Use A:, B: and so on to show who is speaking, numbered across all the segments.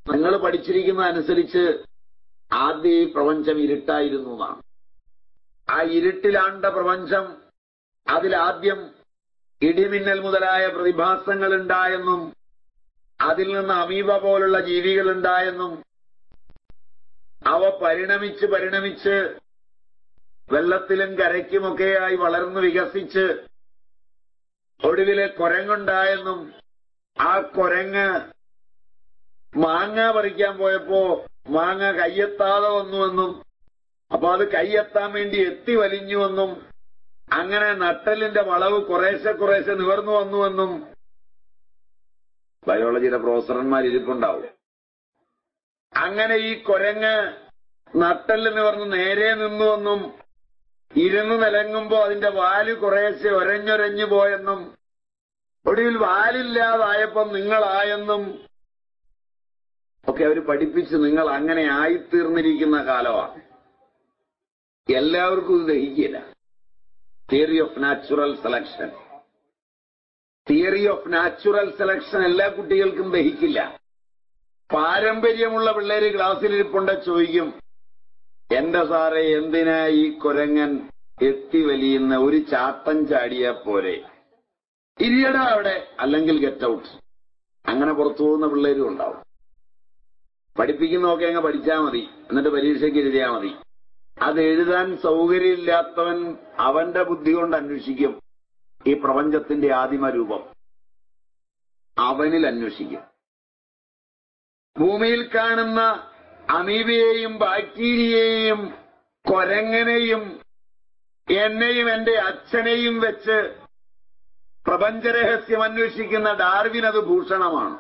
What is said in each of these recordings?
A: നിങ്ങൾ പഠിച്ചിരിക്കുന്ന അനുസരിച്ച് ആദ്യ ഈ പ്രപഞ്ചം ഇരുട്ടായിരുന്നു എന്നാണ് ആ ഇരുട്ടിലാണ്ട പ്രപഞ്ചം അതിലാദ്യം ഇടിമിന്നൽ മുതലായ പ്രതിഭാസങ്ങൾ ഉണ്ടായെന്നും അതിൽ നിന്ന് അമീബ പോലുള്ള ജീവികൾ ഉണ്ടായെന്നും അവ പരിണമിച്ച് പരിണമിച്ച് വെള്ളത്തിലും കരയ്ക്കുമൊക്കെയായി വളർന്നു വികസിച്ച് ഒടുവിലെ കുരങ്ങുണ്ടായെന്നും ആ കുരങ്ങ് മാങ്ങ പറിക്കാൻ പോയപ്പോ മാങ്ങ കയ്യെത്താതെ വന്നുവെന്നും അപ്പൊ അത് കൈയെത്താൻ വേണ്ടി എത്തി വലിഞ്ഞുവെന്നും അങ്ങനെ നട്ടലിന്റെ വളവ് കുറേശ്ശെ കുറേശ്ശെ നിവർന്നു വന്നുവെന്നും ബയോളജിയുടെ പ്രൊഫസറന്മാർ ഇരിപ്പുണ്ടാവും അങ്ങനെ ഈ കുരങ്ങ് നട്ടല് നിവർന്ന് നേരെ നിന്നുവെന്നും ഇരുന്ന് നിലങ്ങുമ്പോ അതിന്റെ വാല് കുറേശ്ശെ ഒരഞ്ഞൊരഞ്ഞു പോയെന്നും ഒടുവിൽ വാലില്ലാതായപ്പം നിങ്ങളായെന്നും ഒക്കെ അവർ പഠിപ്പിച്ച് നിങ്ങൾ അങ്ങനെ ആയിത്തീർന്നിരിക്കുന്ന കാലമാണ് എല്ലാവർക്കും ഇത് ദഹിക്കില്ല theory of natural selection theory of natural selection എല്ലാ കുട്ടികൾക്കും ദഹിക്കില്ല പാരമ്പര്യമുള്ള പിള്ളേര് ക്ലാസ്സിലിരിപ്പുണ്ട് ചോദിക്കും എന്റെ സാറേ എന്തിനാ ഈ കുരങ്ങൻ എത്തി വലിയുന്ന ഒരു ചാത്തൻ ചാടിയാ പോരെ ഇരിയടാ അവിടെ അല്ലെങ്കിൽ ഗെറ്റ് ഔട്ട് അങ്ങനെ പുറത്തു പോകുന്ന പിള്ളേരും ഉണ്ടാവും പഠിപ്പിക്കുന്നതൊക്കെ അങ്ങ് പഠിച്ചാൽ മതി എന്നിട്ട് പരീക്ഷയ്ക്ക് എഴുതിയാൽ മതി അത് എഴുതാൻ സൗകര്യമില്ലാത്തവൻ അവന്റെ ബുദ്ധി കൊണ്ട് അന്വേഷിക്കും ഈ പ്രപഞ്ചത്തിന്റെ ആദിമ രൂപം അവനിൽ അന്വേഷിക്കും ഭൂമിയിൽ കാണുന്ന അമീബയെയും ബാക്ടീരിയയെയും കൊരങ്ങനെയും എന്നെയും എന്റെ അച്ഛനെയും വെച്ച് പ്രപഞ്ചരഹസ്യം അന്വേഷിക്കുന്ന ഡാർവിൻ അത് ഭൂഷണമാണ്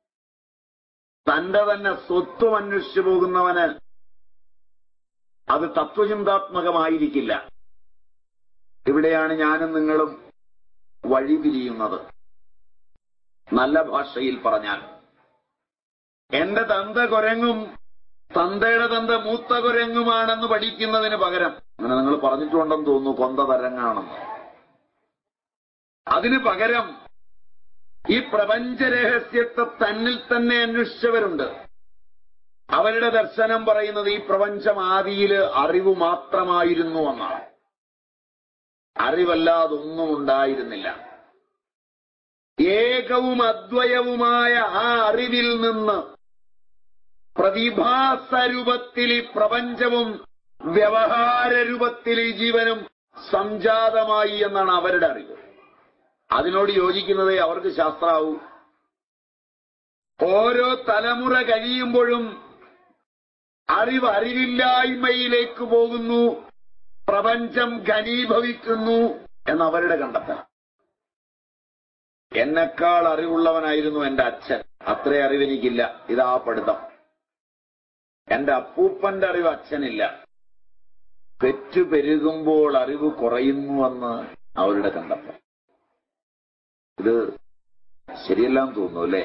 A: തന്റെ തന്നെ സ്വത്വം അന്വേഷിച്ചു പോകുന്നവന് അത് തത്വചിന്താത്മകമായിരിക്കില്ല ഇവിടെയാണ് ഞാനും നിങ്ങളും വഴിപിരിയുന്നത് നല്ല ഭാഷയിൽ പറഞ്ഞാൽ എന്റെ തന്ത കുരങ്ങും തന്തയുടെ തന്ത മൂത്ത കുരങ്ങുമാണെന്ന് പഠിക്കുന്നതിന് പകരം അങ്ങനെ നിങ്ങൾ പറഞ്ഞിട്ടുണ്ടെന്ന് തോന്നുന്നു കൊന്ത തരങ്ങാണെന്ന് അതിന് പകരം ഈ പ്രപഞ്ചരഹസ്യത്തെ തന്നിൽ തന്നെ അന്വേഷിച്ചവരുണ്ട് അവരുടെ ദർശനം പറയുന്നത് ഈ പ്രപഞ്ചം ആദിയില് അറിവ് മാത്രമായിരുന്നു എന്നാണ് അറിവല്ലാതൊന്നും ഉണ്ടായിരുന്നില്ല ഏകവും അദ്വയവുമായ ആ അറിവിൽ നിന്ന് പ്രതിഭാസരൂപത്തിൽ ഈ പ്രപഞ്ചവും വ്യവഹാര രൂപത്തിൽ ഈ ജീവനും സംജാതമായി എന്നാണ് അവരുടെ അറിവ് അതിനോട് യോജിക്കുന്നതേ അവർക്ക് ശാസ്ത്രാവൂ ഓരോ തലമുറ കഴിയുമ്പോഴും അറിവ് അറിവില്ലായ്മയിലേക്ക് പോകുന്നു പ്രപഞ്ചം ഘനീഭവിക്കുന്നു എന്നവരുടെ കണ്ടെത്തൽ എന്നെക്കാൾ അറിവുള്ളവനായിരുന്നു എന്റെ അച്ഛൻ അത്രേ അറിവെനിക്കില്ല ഇതാ പഠിത്തം എന്റെ അപ്പൂപ്പന്റെ അറിവ് അച്ഛനില്ല പെറ്റു പെരുകുമ്പോൾ അറിവ് കുറയുന്നുവെന്ന് അവരുടെ കണ്ടെത്തൽ ഇത് ശരിയെല്ലാം തോന്നുന്നു അല്ലേ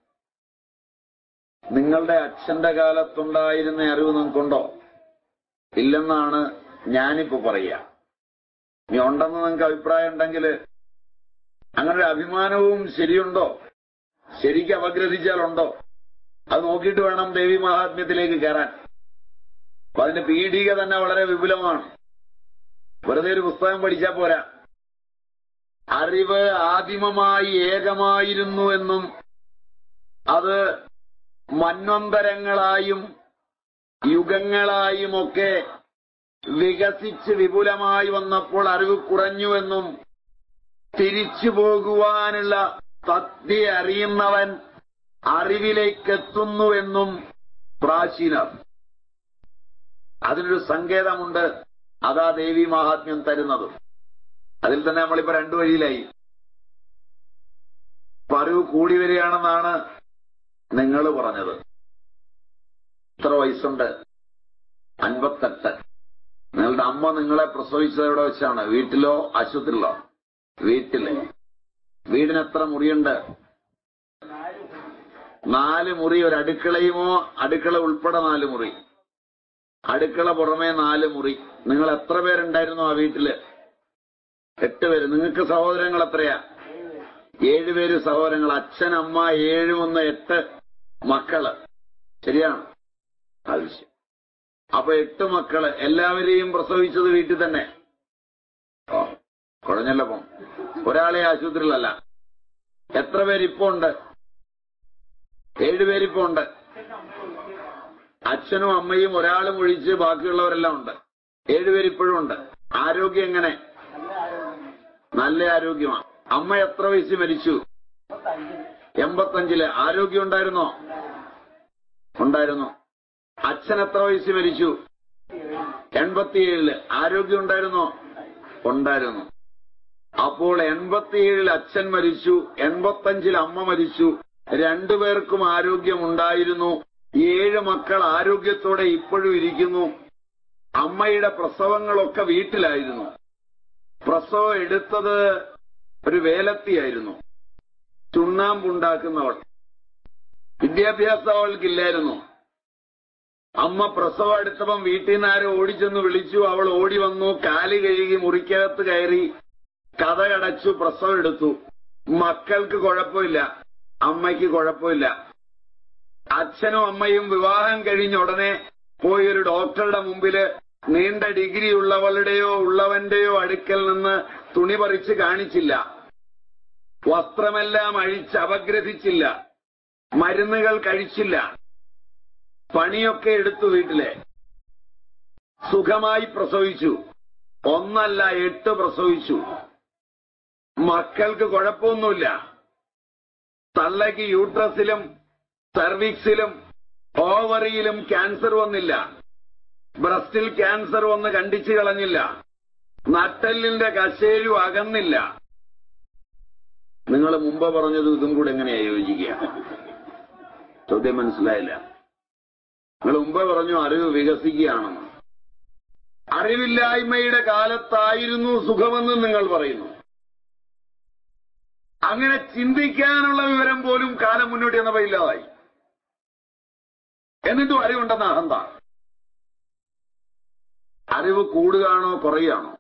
A: നിങ്ങളുടെ അച്ഛന്റെ കാലത്തുണ്ടായിരുന്ന അറിവ് നിങ്ങൾക്കുണ്ടോ ഇല്ലെന്നാണ് ഞാനിപ്പോ പറയുക ഇനി ഉണ്ടെന്ന് നിങ്ങൾക്ക് അഭിപ്രായം ഉണ്ടെങ്കിൽ അങ്ങനെ ഒരു അഭിമാനവും ശരിയുണ്ടോ ശരിക്ക് അപഗ്രഥിച്ചാലുണ്ടോ അത് നോക്കിയിട്ട് വേണം ദേവി മഹാത്മ്യത്തിലേക്ക് കയറാൻ അപ്പൊ അതിന്റെ പീഠിക തന്നെ വളരെ വിപുലമാണ് വെറുതെ ഒരു പുസ്തകം പഠിച്ചാൽ പോരാ അറിവ് ആദിമമായി ഏകമായിരുന്നു എന്നും അത് മന്വന്തരങ്ങളായും യുഗങ്ങളായുമൊക്കെ വികസിച്ച് വിപുലമായി വന്നപ്പോൾ അറിവ് കുറഞ്ഞുവെന്നും തിരിച്ചു പോകുവാനുള്ള തത്വ അറിയുന്നവൻ അറിവിലേക്കെത്തുന്നുവെന്നും പ്രാചീനർ അതിനൊരു സങ്കേതമുണ്ട് അതാ ദേവി മഹാത്മ്യം തരുന്നത് അതിൽ തന്നെ നമ്മളിപ്പോ രണ്ടു വഴിയിലായി അപ്പൊ അറിവ് കൂടി വരികയാണെന്നാണ് നിങ്ങൾ പറഞ്ഞത് എത്ര വയസ്സുണ്ട് അൻപത്തെട്ട് നിങ്ങളുടെ അമ്മ നിങ്ങളെ പ്രസവിച്ചത് എവിടെ വെച്ചാണ് വീട്ടിലോ ആശുപത്രിയിലോ വീട്ടില് വീടിന് എത്ര മുറിയുണ്ട് നാല് മുറി ഒരു അടുക്കളയുമോ അടുക്കള ഉൾപ്പെടെ നാല് മുറി അടുക്കള പുറമേ നാല് മുറി നിങ്ങൾ എത്ര പേരുണ്ടായിരുന്നു ആ വീട്ടില് എട്ട് പേര് നിങ്ങൾക്ക് സഹോദരങ്ങൾ എത്രയാ ഏഴുപേര് സഹോദരങ്ങൾ അച്ഛൻ അമ്മ ഏഴ് ഒന്ന് എട്ട് മക്കള് ശരിയാണ് അത് ശരി അപ്പൊ എട്ട് മക്കള് എല്ലാവരെയും പ്രസവിച്ചത് വീട്ടിൽ തന്നെ ഓ കുഴഞ്ഞല്ലപ്പം ഒരാളെ ആശുപത്രിയിലല്ല എത്ര പേരിപ്പോ ഉണ്ട് ഏഴുപേരിപ്പോ ഉണ്ട് അച്ഛനും അമ്മയും ഒരാളും ഒഴിച്ച് ബാക്കിയുള്ളവരെല്ലാം ഉണ്ട് ഏഴുപേരിപ്പോഴും ഉണ്ട് ആരോഗ്യം എങ്ങനെ നല്ല ആരോഗ്യമാണ് അമ്മ എത്ര വയസ്സിൽ മരിച്ചു എൺപത്തഞ്ചില് ആരോഗ്യം ഉണ്ടായിരുന്നോ ഉണ്ടായിരുന്നു അച്ഛൻ എത്ര വയസ്സിൽ മരിച്ചു എൺപത്തിയേഴില് ആരോഗ്യം ഉണ്ടായിരുന്നോ ഉണ്ടായിരുന്നു അപ്പോൾ എൺപത്തിയേഴിൽ അച്ഛൻ മരിച്ചു എൺപത്തഞ്ചിൽ അമ്മ മരിച്ചു രണ്ടുപേർക്കും ആരോഗ്യം ഉണ്ടായിരുന്നു ഏഴ് മക്കൾ ആരോഗ്യത്തോടെ ഇപ്പോഴും ഇരിക്കുന്നു അമ്മയുടെ പ്രസവങ്ങളൊക്കെ വീട്ടിലായിരുന്നു പ്രസവം എടുത്തത് ഒരു വേലത്തിയായിരുന്നു ചുണ്ണാമ്പുണ്ടാക്കുന്നവൾ വിദ്യാഭ്യാസം അവൾക്കില്ലായിരുന്നു അമ്മ പ്രസവം എടുത്തപ്പം വീട്ടിൽ നിന്ന് ആരും ഓടിച്ചെന്ന് വിളിച്ചു അവൾ ഓടി വന്നു കാല് കഴുകി മുറിക്കകത്ത് കയറി കഥകടച്ചു പ്രസവം എടുത്തു മക്കൾക്ക് കുഴപ്പമില്ല അമ്മയ്ക്ക് കുഴപ്പമില്ല അച്ഛനും അമ്മയും വിവാഹം കഴിഞ്ഞ ഉടനെ പോയി ഒരു ഡോക്ടറുടെ മുമ്പില് നീണ്ട ഡിഗ്രി ഉള്ളവളുടെയോ ഉള്ളവന്റെയോ അടുക്കൽ നിന്ന് തുണി പറിച്ച് കാണിച്ചില്ല വസ്ത്രമെല്ലാം അഴിച്ച് അപഗ്രഥിച്ചില്ല മരുന്നുകൾ കഴിച്ചില്ല പണിയൊക്കെ എടുത്തു വീട്ടിലെ സുഖമായി പ്രസവിച്ചു ഒന്നല്ല എട്ട് പ്രസവിച്ചു മക്കൾക്ക് കുഴപ്പമൊന്നുമില്ല തള്ളയ്ക്ക് യൂട്രസിലും സർവിക്സിലും ഓവറിയിലും ക്യാൻസർ വന്നില്ല ബ്രസ്റ്റിൽ ക്യാൻസർ വന്ന് കണ്ടിച്ചു കളഞ്ഞില്ല നട്ടെല്ലിന്റെ കശേരു അകന്നില്ല നിങ്ങൾ മുമ്പ് പറഞ്ഞത് ഇതും കൂടെ എങ്ങനെയാ യോജിക്കുക ചോദ്യം മനസ്സിലായില്ല നിങ്ങൾ മുമ്പ് പറഞ്ഞു അറിവ് വികസിക്കുകയാണെന്ന് അറിവില്ലായ്മയുടെ കാലത്തായിരുന്നു സുഖമെന്ന് നിങ്ങൾ പറയുന്നു അങ്ങനെ ചിന്തിക്കാനുള്ള വിവരം പോലും കാലം മുന്നോട്ട് എന്നവ ഇല്ലാതായി എന്നിട്ടും അറിവുണ്ടെന്ന അഹന്ത അറിവ് കൂടുകയാണോ കുറയുകയാണോ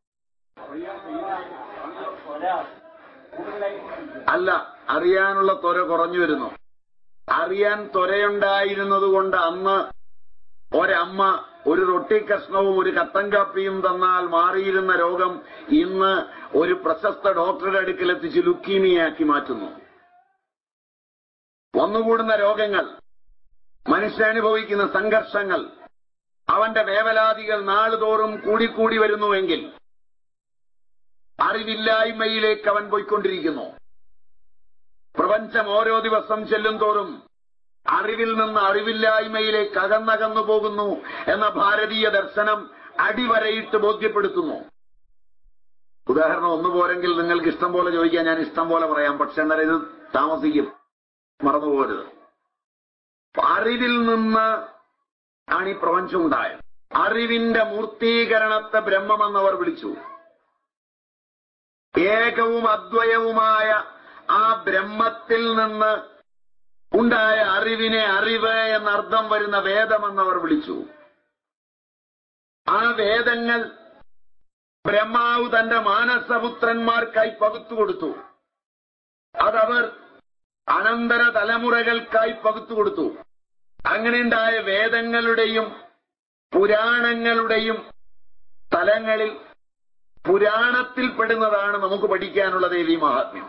A: അല്ല അറിയാനുള്ള ത്വര കുറഞ്ഞു വരുന്നു അറിയാൻ ത്വരയുണ്ടായിരുന്നത് കൊണ്ട് അന്ന് ഒരമ്മ ഒരു റൊട്ടി കഷ്ണവും ഒരു കട്ടൻ കാപ്പിയും തന്നാൽ മാറിയിരുന്ന രോഗം ഇന്ന് ഒരു പ്രശസ്ത ഡോക്ടറുടെ അടുക്കൽ എത്തിച്ച് ലുക്കീമിയാക്കി മാറ്റുന്നു വന്നുകൂടുന്ന രോഗങ്ങൾ മനുഷ്യനുഭവിക്കുന്ന സംഘർഷങ്ങൾ അവന്റെ വേവലാതികൾ നാളുതോറും കൂടിക്കൂടി വരുന്നുവെങ്കിൽ അറിവില്ലായ്മയിലേക്ക് അവൻ പോയിക്കൊണ്ടിരിക്കുന്നു പ്രപഞ്ചം ഓരോ ദിവസം ചെല്ലും തോറും അറിവിൽ നിന്ന് അറിവില്ലായ്മയിലേക്ക് അകന്നകന്നു പോകുന്നു എന്ന ഭാരതീയ ദർശനം അടിവരയിട്ട് ബോധ്യപ്പെടുത്തുന്നു ഉദാഹരണം ഒന്ന് പോരെങ്കിൽ നിങ്ങൾക്ക് ഇഷ്ടം പോലെ ചോദിക്കാൻ ഞാൻ ഇഷ്ടം പോലെ പറയാം പക്ഷെ എന്നാൽ ഇത് താമസിക്കും മറന്നുപോകരുത് അറിവിൽ നിന്ന് ആണ് ഈ പ്രപഞ്ചം ഉണ്ടായത് അറിവിന്റെ മൂർത്തീകരണത്തെ ബ്രഹ്മമെന്നവർ വിളിച്ചു ഏകവും അദ്വയവുമായ ആ ബ്രഹ്മത്തിൽ നിന്ന് ഉണ്ടായ അറിവിനെ അറിവ് എന്നർത്ഥം വരുന്ന വേദമെന്നവർ വിളിച്ചു ആ വേദങ്ങൾ ബ്രഹ്മാവ് തന്റെ മാനസപുത്രന്മാർക്കായി പകുത്തു കൊടുത്തു അതവർ അനന്തര തലമുറകൾക്കായി പകുത്തു കൊടുത്തു അങ്ങനെയുണ്ടായ വേദങ്ങളുടെയും പുരാണങ്ങളുടെയും തലങ്ങളിൽ പുരാണത്തിൽപ്പെടുന്നതാണ് നമുക്ക് പഠിക്കാനുള്ള ദേവി മഹാത്മ്യം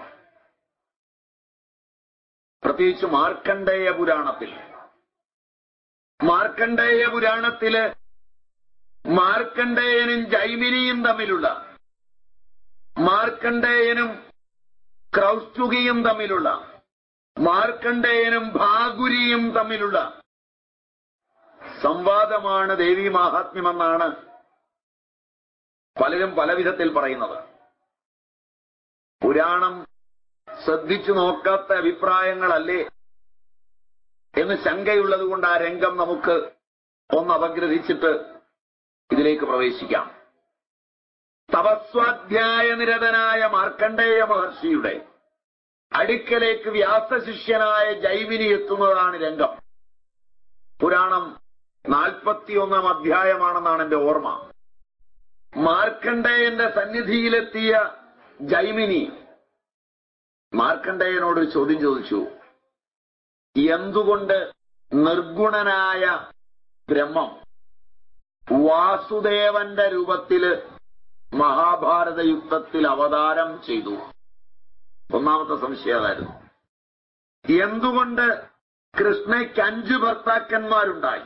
A: പ്രത്യേകിച്ച് മാർക്കണ്ഡേയ പുരാണത്തിൽ മാർക്കണ്ഡേയ പുരാണത്തില് മാർക്കണ്ഡേയനും ജൈമിനിയും തമ്മിലുള്ള മാർക്കണ്ഡേയനും ക്രൗസ്തുകിയും തമ്മിലുള്ള മാർക്കണ്ഡേയനും ഭാഗുരിയും തമ്മിലുള്ള സംവാദമാണ് ദേവി മാഹാത്മ്യമെന്നാണ് പലരും പല വിധത്തിൽ പറയുന്നത് പുരാണം ശ്രദ്ധിച്ചു നോക്കാത്ത അഭിപ്രായങ്ങളല്ലേ എന്ന് ശങ്കയുള്ളത് കൊണ്ട് ആ രംഗം നമുക്ക് ഒന്ന് അപഗ്രഥിച്ചിട്ട് ഇതിലേക്ക് പ്രവേശിക്കാം തപസ്വാധ്യായ നിരതനായ മാർക്കണ്ഡേയ മഹർഷിയുടെ അടുക്കലേക്ക് വ്യാസശിഷ്യനായ ജൈവിനി എത്തുന്നതാണ് രംഗം പുരാണം നാൽപ്പത്തിയൊന്നാം അധ്യായമാണെന്നാണ് എന്റെ ഓർമ്മ മാർക്കണ്ഡേയന്റെ സന്നിധിയിലെത്തിയ ജൈമിനി മാർക്കണ്ഡേയനോട് ഒരു ചോദ്യം ചോദിച്ചു എന്തുകൊണ്ട് നിർഗുണനായ ബ്രഹ്മം വാസുദേവന്റെ രൂപത്തില് മഹാഭാരത യുദ്ധത്തിൽ അവതാരം ചെയ്തു ഒന്നാമത്തെ സംശയം അതായിരുന്നു എന്തുകൊണ്ട് കൃഷ്ണയ്ക്ക് അഞ്ചു ഭർത്താക്കന്മാരുണ്ടായി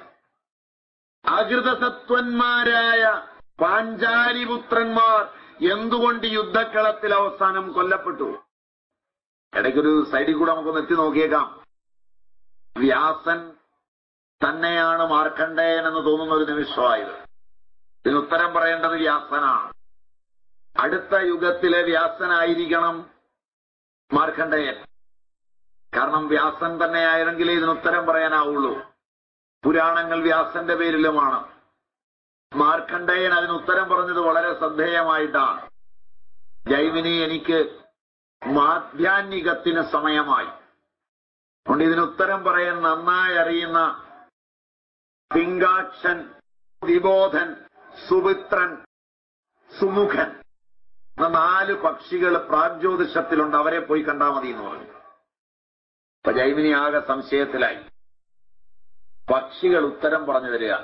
A: അകൃതസത്വന്മാരായ പാഞ്ചാലിപുത്രന്മാർ എന്തുകൊണ്ട് യുദ്ധക്കളത്തിൽ അവസാനം കൊല്ലപ്പെട്ടു ഇടയ്ക്കൊരു സൈഡിൽ കൂടെ നമുക്കൊന്ന് എത്തി നോക്കിയേക്കാം വ്യാസൻ തന്നെയാണ് മാർക്കണ്ഡേയൻ എന്ന് തോന്നുന്ന ഒരു നിമിഷമായത് ഇതിന് ഉത്തരം പറയേണ്ടത് വ്യാസനാണ് അടുത്ത യുഗത്തിലെ വ്യാസനായിരിക്കണം മാർക്കണ്ഡേയൻ കാരണം വ്യാസൻ തന്നെയായിരുന്നെങ്കിലേ ഇതിന് ഉത്തരം പറയാനാവുള്ളൂ പുരാണങ്ങൾ വ്യാസന്റെ പേരിലുമാണ് മാർക്കണ്ഡേയൻ അതിന് ഉത്തരം പറഞ്ഞത് വളരെ ശ്രദ്ധേയമായിട്ടാണ് ജൈവിനി എനിക്ക് മാധ്യാന്മികത്തിന് സമയമായി അതുകൊണ്ട് ഇതിന് ഉത്തരം പറയാൻ നന്നായി അറിയുന്ന പിങ്കാക്ഷൻ വിബോധൻ സുമിത്രൻ സുമുഖൻ എന്ന നാല് പക്ഷികൾ പ്രാഗ്ജ്യോതിഷത്തിലുണ്ട് അവരെ പോയി കണ്ടാൽ മതി എന്ന് പറഞ്ഞു അപ്പൊ ജൈമിനി ആകെ സംശയത്തിലായി പക്ഷികൾ ഉത്തരം പറഞ്ഞു തരിക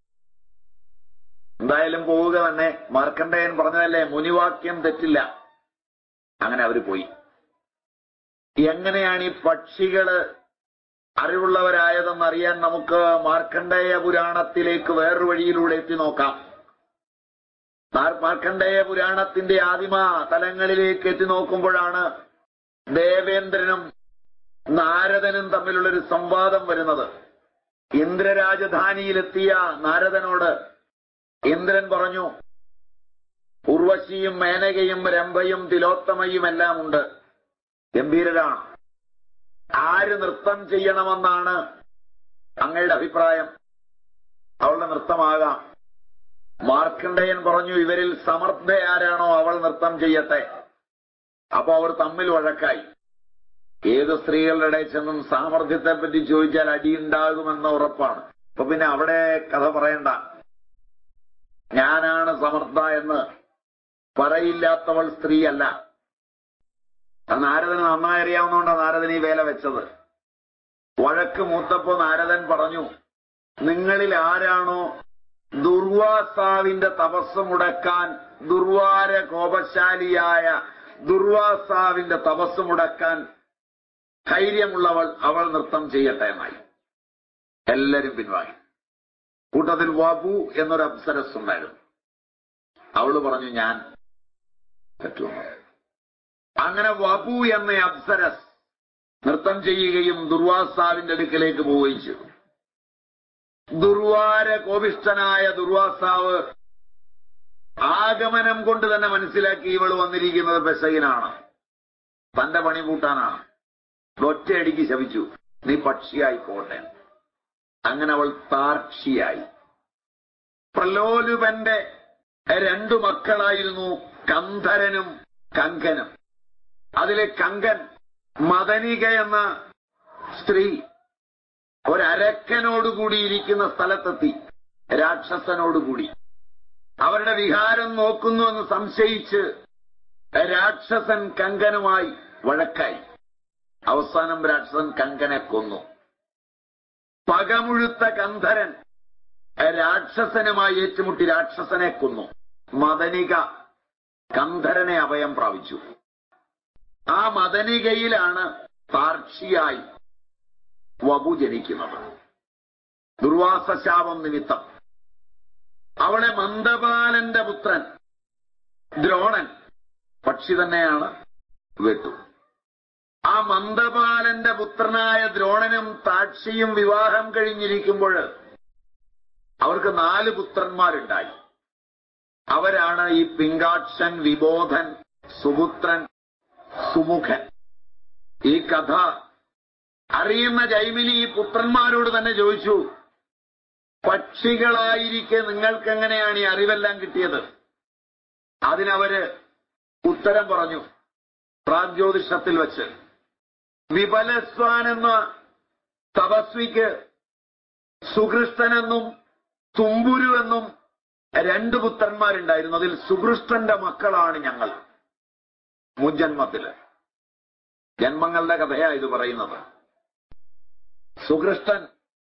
A: എന്തായാലും പോവുക തന്നെ മാർക്കണ്ഡയൻ പറഞ്ഞതല്ലേ മുനിവാക്യം തെറ്റില്ല അങ്ങനെ അവര് പോയി എങ്ങനെയാണ് ഈ പക്ഷികള് അറിവുള്ളവരായതെന്ന് അറിയാൻ നമുക്ക് മാർക്കണ്ഡേയ പുരാണത്തിലേക്ക് വേറൊരു വഴിയിലൂടെ എത്തി നോക്കാം മാർക്കണ്ഡേയ പുരാണത്തിന്റെ ആദിമ തലങ്ങളിലേക്ക് എത്തി നോക്കുമ്പോഴാണ് ദേവേന്ദ്രനും നാരദനും തമ്മിലുള്ളൊരു സംവാദം വരുന്നത് ഇന്ദ്രരാജധാനിയിലെത്തിയ നാരദനോട് ഇന്ദ്രൻ പറഞ്ഞു ഉർവശിയും മേനകയും രംഭയും തിലോത്തമയും എല്ലാം ഉണ്ട് ഗംഭീരരാണ് ആര് നൃത്തം ചെയ്യണമെന്നാണ് അങ്ങയുടെ അഭിപ്രായം അവളുടെ നൃത്തമാകാം മാർക്കണ്ഡയൻ പറഞ്ഞു ഇവരിൽ സമർത്ഥ ആരാണോ അവൾ നൃത്തം ചെയ്യട്ടെ അപ്പൊ അവർ തമ്മിൽ വഴക്കായി ഏത് സ്ത്രീകളുടെ ഇടയിൽ ചെന്നും സാമർഥ്യത്തെ പറ്റി ചോദിച്ചാൽ അടിയുണ്ടാകുമെന്ന ഉറപ്പാണ് അപ്പൊ പിന്നെ അവിടെ കഥ പറയണ്ട ഞാനാണ് സമർത്ഥ എന്ന് പറയില്ലാത്തവൾ സ്ത്രീയല്ല അത് നാരദന് നന്നായി അറിയാവുന്നതുകൊണ്ടാണ് നാരദൻ ഈ വേല വെച്ചത് വഴക്ക് മൂത്തപ്പോ നാരദൻ പറഞ്ഞു നിങ്ങളിൽ ആരാണോ ദുർവാസാവിന്റെ തപസ് മുടക്കാൻ ദുർവാര കോപശാലിയായ ദുർവാസാവിന്റെ തപസ് മുടക്കാൻ ധൈര്യമുള്ളവൾ അവൾ നൃത്തം ചെയ്യട്ടെ എന്നായി എല്ലാരും പിൻവാങ്ങി കൂട്ടത്തിൽ വബു എന്നൊരു അപ്സരസ് ഉണ്ടായിരുന്നു അവള് പറഞ്ഞു ഞാൻ പറ്റുമോ അങ്ങനെ വബു എന്ന അപ്സരസ് നൃത്തം ചെയ്യുകയും ദുർവാസാവിന്റെ അടുക്കലേക്ക് പോവുകയും ചെയ്തു ദുർവാര കോപിഷ്ഠനായ ദുർവാസാവ് ആഗമനം കൊണ്ട് തന്നെ മനസ്സിലാക്കി ഇവൾ വന്നിരിക്കുന്നത് പെസകിനാണ് തന്റെ പണി കൂട്ടാനാണ് ഒറ്റയടിക്ക് ശപിച്ചു നീ പക്ഷിയായി പോട്ടെ അങ്ങനെ അവൾ താർക്ഷിയായി പ്രലോലുപന്റെ രണ്ടു മക്കളായിരുന്നു കന്ധരനും കങ്കനും അതിലെ കങ്കൻ മദനിക എന്ന സ്ത്രീ ഒരരക്കനോടുകൂടി ഇരിക്കുന്ന സ്ഥലത്തെത്തി രാക്ഷസനോടുകൂടി അവരുടെ വിഹാരം നോക്കുന്നു എന്ന് സംശയിച്ച് രാക്ഷസൻ കങ്കനുമായി വഴക്കായി അവസാനം രാക്ഷസൻ കങ്കനെ കൊന്നു പകമുഴുത്ത കന്ധരൻ രാക്ഷസനുമായി ഏറ്റുമുട്ടി രാക്ഷസനെ കൊന്നു മദനിക കന്ധരനെ അഭയം പ്രാപിച്ചു ആ മദനികയിലാണ് സാക്ഷിയായി വപു ജനിക്കുന്നത് ദുർവാസശാപം നിമിത്തം അവളെ മന്ദപാലന്റെ പുത്രൻ ദ്രോണൻ പക്ഷി തന്നെയാണ് വെട്ടു ആ മന്ദപാലന്റെ പുത്രനായ ദ്രോണനും താക്ഷിയും വിവാഹം കഴിഞ്ഞിരിക്കുമ്പോൾ അവർക്ക് നാല് പുത്രന്മാരുണ്ടായി അവരാണ് ഈ പിങ്കാക്ഷൻ വിബോധൻ സുപുത്രൻ സുമുഖൻ ഈ കഥ അറിയുന്ന ജൈമിനി ഈ പുത്രന്മാരോട് തന്നെ ചോദിച്ചു പക്ഷികളായിരിക്കെ നിങ്ങൾക്ക് എങ്ങനെയാണ് ഈ അറിവെല്ലാം കിട്ടിയത് അതിനവര് ഉത്തരം പറഞ്ഞു പ്രാഗ്ജ്യോതിഷത്തിൽ വെച്ച് വിപലസ്വാൻ എന്ന തപസ്വിക്ക് സുകൃഷ്ടനെന്നും തുമ്പുരു എന്നും രണ്ട് പുത്രന്മാരുണ്ടായിരുന്നു അതിൽ സുകൃഷ്ടന്റെ മക്കളാണ് ഞങ്ങൾ മുജ്ജന്മത്തില് ജന്മങ്ങളുടെ കഥയാ ഇത് പറയുന്നത് സുകൃഷ്ടൻ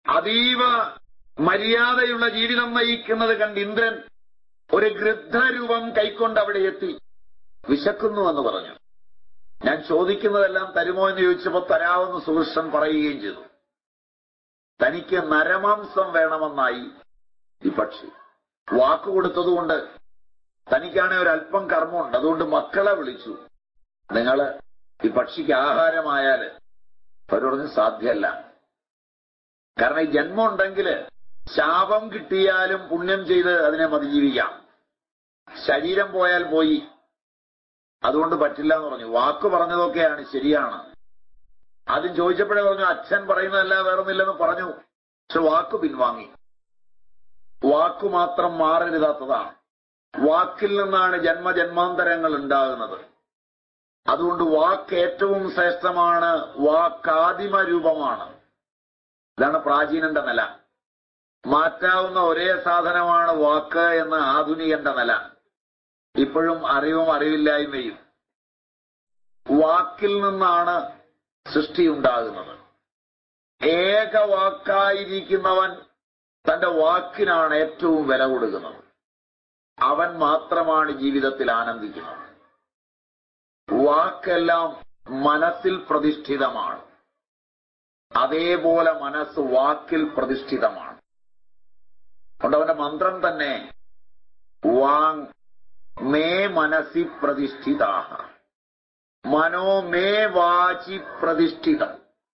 A: അതീവ മര്യാദയുള്ള ജീവിതം നയിക്കുന്നത് കണ്ട് ഇന്ദ്രൻ ഒരു ഗൃദ്ധരൂപം കൈക്കൊണ്ട് അവിടെ എത്തി വിശക്കുന്നു എന്ന് പറഞ്ഞു ഞാൻ ചോദിക്കുന്നതെല്ലാം തരുമോ എന്ന് ചോദിച്ചപ്പോൾ തരാമെന്ന് സുകൃഷ്ണൻ പറയുകയും ചെയ്തു തനിക്ക് നരമാംസം വേണമെന്നായി ഈ പക്ഷി വാക്ക് കൊടുത്തതുകൊണ്ട് തനിക്കാണെ ഒരല്പം കർമ്മമുണ്ട് അതുകൊണ്ട് മക്കളെ വിളിച്ചു നിങ്ങള് ഈ പക്ഷിക്ക് ആഹാരമായാല് അവർ പറഞ്ഞു സാധ്യമല്ല കാരണം ഈ ജന്മം ഉണ്ടെങ്കിൽ ശാപം കിട്ടിയാലും പുണ്യം ചെയ്ത് അതിനെ മതിജീവിക്കാം ശരീരം പോയാൽ പോയി അതുകൊണ്ട് പറ്റില്ല എന്ന് പറഞ്ഞു വാക്ക് പറഞ്ഞതൊക്കെയാണ് ശരിയാണ് ആദ്യം ചോദിച്ചപ്പോഴേ പറഞ്ഞു അച്ഛൻ പറയുന്നതല്ല വേറൊന്നില്ലെന്ന് പറഞ്ഞു പക്ഷെ വാക്ക് പിൻവാങ്ങി വാക്കു മാത്രം മാറരുതാത്തതാണ് വാക്കിൽ നിന്നാണ് ജന്മജന്മാന്തരങ്ങൾ ഉണ്ടാകുന്നത് അതുകൊണ്ട് വാക്ക് ഏറ്റവും ശ്രേഷ്ഠമാണ് വാക്കാദിമ രൂപമാണ് ഇതാണ് പ്രാചീനന്റെ നില മാറ്റാവുന്ന ഒരേ സാധനമാണ് വാക്ക് എന്ന ആധുനികന്റെ നില ഇപ്പോഴും അറിവും അറിവില്ലായ്മയും വാക്കിൽ നിന്നാണ് സൃഷ്ടി ഉണ്ടാകുന്നത് ഏക വാക്കായിരിക്കുന്നവൻ തന്റെ വാക്കിനാണ് ഏറ്റവും വില കൊടുക്കുന്നത് അവൻ മാത്രമാണ് ജീവിതത്തിൽ ആനന്ദിക്കുന്നത് വാക്കെല്ലാം മനസ്സിൽ പ്രതിഷ്ഠിതമാണ് അതേപോലെ മനസ്സ് വാക്കിൽ പ്രതിഷ്ഠിതമാണ് അതുകൊണ്ട് അവന്റെ മന്ത്രം തന്നെ വാങ് മേ മനസ്സി പ്രതിഷ്ഠിതാഹ മനോ മേ വാചി പ്രതിഷ്ഠിതം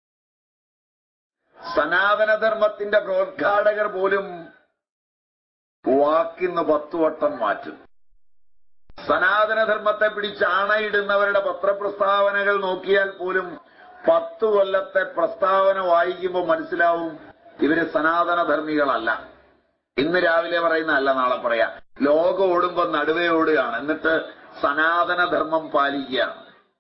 A: സനാതനധർമ്മത്തിന്റെ പ്രോദ്ഘാടകർ പോലും വാക്കിന്ന് പത്തു വട്ടം മാറ്റും സനാതനധർമ്മത്തെ പിടിച്ച് ആണയിടുന്നവരുടെ പത്രപ്രസ്താവനകൾ നോക്കിയാൽ പോലും പത്തു കൊല്ലത്തെ പ്രസ്താവന വായിക്കുമ്പോൾ മനസ്സിലാവും ഇവര് സനാതനധർമ്മികളല്ല ഇന്ന് രാവിലെ പറയുന്ന അല്ല നാളെ പറയാ ലോകം ഓടുമ്പോ നടുവേ ഓടുകയാണ് എന്നിട്ട് സനാതനധർമ്മം പാലിക്കുകയാണ്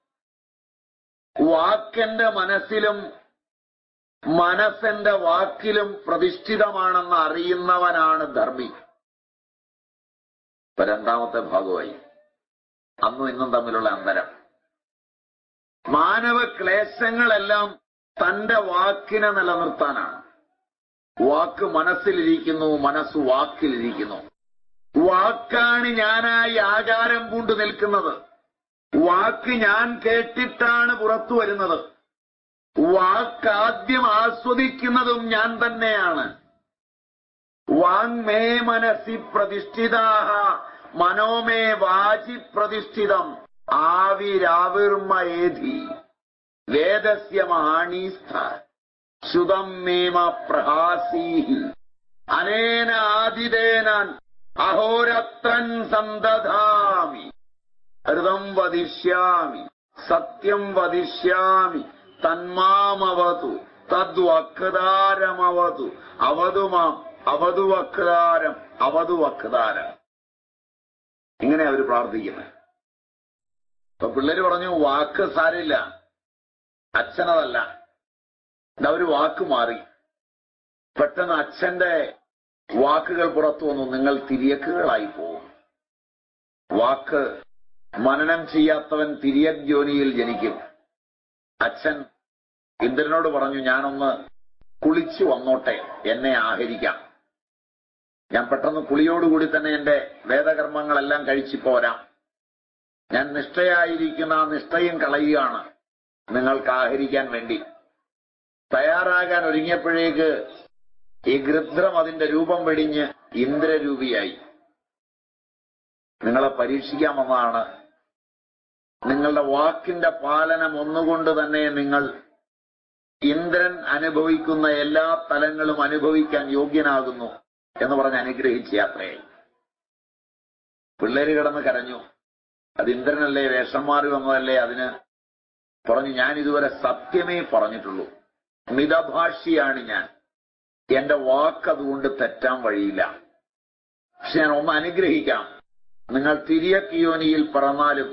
A: വാക്കെന്റെ മനസ്സിലും മനസ്സെന്റെ വാക്കിലും പ്രതിഷ്ഠിതമാണെന്ന് അറിയുന്നവനാണ് ധർമ്മി ഇപ്പൊ രണ്ടാമത്തെ ഭാഗമായി അന്നും ഇന്നും തമ്മിലുള്ള അന്തരം മാനവ ക്ലേശങ്ങളെല്ലാം തന്റെ വാക്കിനെ നിലനിർത്താനാണ് വാക്ക് മനസ്സിലിരിക്കുന്നു മനസ്സ് വാക്കിലിരിക്കുന്നു വാക്കാണ് ഞാനായി ആകാരം പൂണ്ടു നിൽക്കുന്നത് വാക്ക് ഞാൻ കേട്ടിട്ടാണ് പുറത്തു വരുന്നത് വാക്കാദ്യം ആസ്വദിക്കുന്നതും ഞാൻ തന്നെയാണ് വാങ്മേ മനസ്സി പ്രതിഷ്ഠിതാഹ മനോമേ വാചി പ്രതിഷ്ഠിതം ആവിരാവിർമയേധി വേദസ്യ മഹാണീസ്ഥ ശ്രുതം മേമ പ്രഹാസീഹി അനേന ആതിഥേനാൻ അഹോരത്രൻ സന്തധാമി ഹൃദം വദിഷ്യാമി സത്യം വദിഷ്യാമി തന്മാമവതു തദ്വക്താരമവതു അവതു മാം അവതു വക്താരം അവതു വക്താരം ഇങ്ങനെ അവർ പ്രാർത്ഥിക്കുന്നത് അപ്പൊ പിള്ളേര് പറഞ്ഞു വാക്ക് സാരില്ല അച്ഛനതല്ല അവര് വാക്ക് മാറി പെട്ടെന്ന് അച്ഛന്റെ വാക്കുകൾ പുറത്തു വന്നു നിങ്ങൾ തിരിയക്കുകളായി പോകും വാക്ക് മനനം ചെയ്യാത്തവൻ തിരിയക് ജോനിയിൽ ജനിക്കും അച്ഛൻ ഇന്ദ്രനോട് പറഞ്ഞു ഞാനൊന്ന് കുളിച്ചു വന്നോട്ടെ എന്നെ ആഹരിക്കാം ഞാൻ പെട്ടെന്ന് കുളിയോടുകൂടി തന്നെ എന്റെ വേദകർമ്മങ്ങളെല്ലാം കഴിച്ചു പോരാം ഞാൻ നിഷ്ഠയായിരിക്കുന്ന ആ നിഷ്ഠയും കളയുകയാണ് നിങ്ങൾക്ക് ആഹരിക്കാൻ വേണ്ടി തയ്യാറാകാൻ ഒരുങ്ങിയപ്പോഴേക്ക് ഈ ഗൃദ്രം അതിന്റെ രൂപം വെടിഞ്ഞ് ഇന്ദ്രരൂപിയായി നിങ്ങളെ പരീക്ഷിക്കാമെന്നാണ് നിങ്ങളുടെ വാക്കിന്റെ പാലനം ഒന്നുകൊണ്ട് തന്നെ നിങ്ങൾ ഇന്ദ്രൻ അനുഭവിക്കുന്ന എല്ലാ തലങ്ങളും അനുഭവിക്കാൻ യോഗ്യനാകുന്നു എന്ന് പറഞ്ഞ് അനുഗ്രഹിച്ച യാത്രയായി പിള്ളേര് കിടന്ന് കരഞ്ഞു അത് ഇന്ദ്രനല്ലേ വേഷം മാറി വന്നതല്ലേ അതിന് പറഞ്ഞു ഞാൻ ഇതുവരെ സത്യമേ പറഞ്ഞിട്ടുള്ളൂ മിതഭാഷിയാണ് ഞാൻ എന്റെ വാക്ക് അതുകൊണ്ട് തെറ്റാൻ വഴിയില്ല പക്ഷെ ഞാൻ ഒന്ന് അനുഗ്രഹിക്കാം നിങ്ങൾ തിരിയക്കിയോനിയിൽ പിറന്നാലും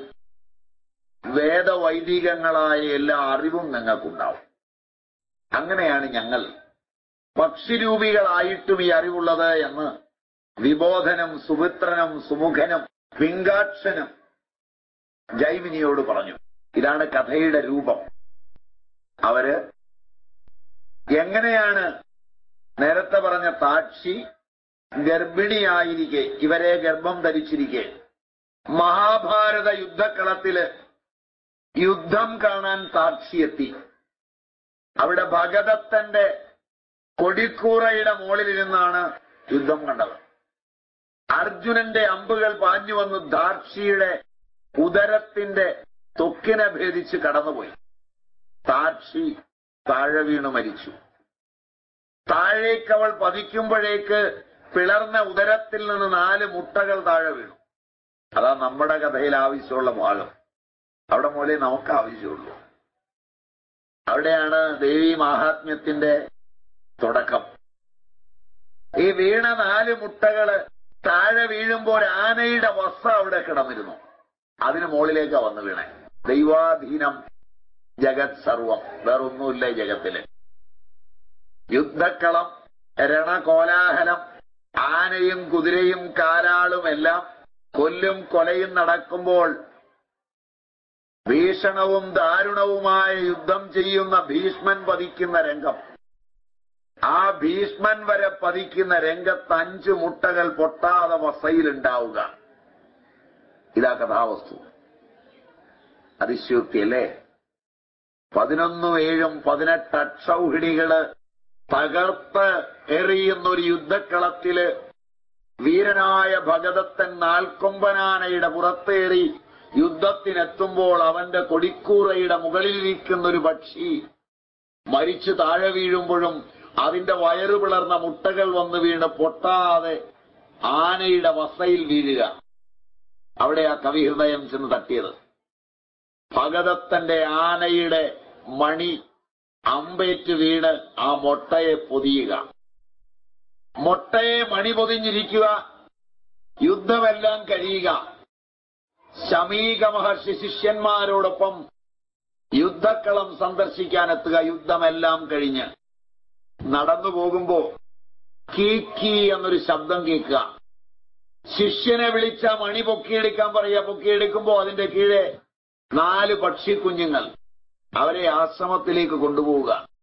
A: വേദവൈദികങ്ങളായ എല്ലാ അറിവും നിങ്ങൾക്കുണ്ടാവും അങ്ങനെയാണ് ഞങ്ങൾ പക്ഷിരൂപികളായിട്ടും ഈ അറിവുള്ളത് എന്ന് വിബോധനം സുമിത്രനും സുമുഖനും പിങ്കാക്ഷനും ജൈമിനിയോട് പറഞ്ഞു ഇതാണ് കഥയുടെ രൂപം അവര് എങ്ങനെയാണ് നേരത്തെ പറഞ്ഞ താക്ഷി ഗർഭിണിയായിരിക്കെ ഇവരെ ഗർഭം ധരിച്ചിരിക്കെ മഹാഭാരത യുദ്ധക്കളത്തില് യുദ്ധം കാണാൻ താക്ഷി എത്തി അവിടെ ഭഗദത്തന്റെ കൊടിക്കൂറയുടെ മുകളിലിരുന്നാണ് യുദ്ധം കണ്ടത് അർജുനന്റെ അമ്പുകൾ പാഞ്ഞു വന്ന് ദാർക്ഷിയുടെ ഉദരത്തിന്റെ തൊക്കിനെ ഭേദിച്ച് കടന്നുപോയി താക്ഷി താഴെ വീണു മരിച്ചു താഴേക്ക് അവൾ പതിക്കുമ്പോഴേക്ക് പിളർന്ന ഉദരത്തിൽ നിന്ന് നാല് മുട്ടകൾ താഴെ വീണു അതാ നമ്മുടെ കഥയിൽ ആവശ്യമുള്ള ഭാഗം അവിടെ മൂലേ നമുക്ക് ആവശ്യമുള്ളൂ അവിടെയാണ് ദേവി മാഹാത്മ്യത്തിന്റെ തുടക്കം ഈ വീണ നാല് മുട്ടകള് താഴെ വീഴുമ്പോൾ ആനയുടെ വസ്ത അവിടെ കിടന്നിരുന്നു അതിന് മുകളിലേക്കാ വന്നു വീണേ ദൈവാധീനം ജഗത് സർവം വേറൊന്നുമില്ല ഈ ജഗത്തില് യുദ്ധക്കളം രണകോലാഹലം ആനയും കുതിരയും കാലാളും എല്ലാം കൊല്ലും കൊലയും നടക്കുമ്പോൾ ഭീഷണവും ദാരുണവുമായ യുദ്ധം ചെയ്യുന്ന ഭീഷ്മൻ പതിക്കുന്ന രംഗം ആ ഭീഷ്മൻ വരെ പതിക്കുന്ന രംഗത്ത് അഞ്ച് മുട്ടകൾ പൊട്ടാതെ വസയിലുണ്ടാവുക ഇതാ കഥാവസ്തു അതിശയോക്തി അല്ലേ പതിനൊന്നും ഏഴും പതിനെട്ട് അക്ഷൗഹിണികള് തകർത്ത് എറിയുന്ന ഒരു യുദ്ധക്കളത്തില് വീരനായ ഭഗദത്തൻ നാൽക്കൊമ്പനാനയുടെ പുറത്തേറി യുദ്ധത്തിനെത്തുമ്പോൾ അവന്റെ കൊടിക്കൂറയുടെ മുകളിലിരിക്കുന്ന ഒരു പക്ഷി മരിച്ചു താഴെ വീഴുമ്പോഴും അതിന്റെ വയറു പിളർന്ന മുട്ടകൾ വന്ന് വീണ് പൊട്ടാതെ ആനയുടെ വസയിൽ വീഴുക അവിടെ ആ കവിഹൃദയം ചെന്ന് തട്ടിയത് ഭഗദത്തന്റെ ആനയുടെ മണി അമ്പേറ്റ് വീണ് ആ മൊട്ടയെ പൊതിയുക മൊട്ടയെ മണി പൊതിഞ്ഞിരിക്കുക യുദ്ധമെല്ലാം കഴിയുക ശമീക മഹർഷി ശിഷ്യന്മാരോടൊപ്പം യുദ്ധക്കളം സന്ദർശിക്കാനെത്തുക യുദ്ധമെല്ലാം കഴിഞ്ഞ് നടന്നു പോകുമ്പോ കീക്കി എന്നൊരു ശബ്ദം കേൾക്കുക ശിഷ്യനെ വിളിച്ച മണി പൊക്കിയെടുക്കാൻ പറയുക പൊക്കിയെടുക്കുമ്പോ അതിന്റെ കീഴെ നാല് പക്ഷിക്കുഞ്ഞുങ്ങൾ അവരെ ആശ്രമത്തിലേക്ക് കൊണ്ടുപോവുക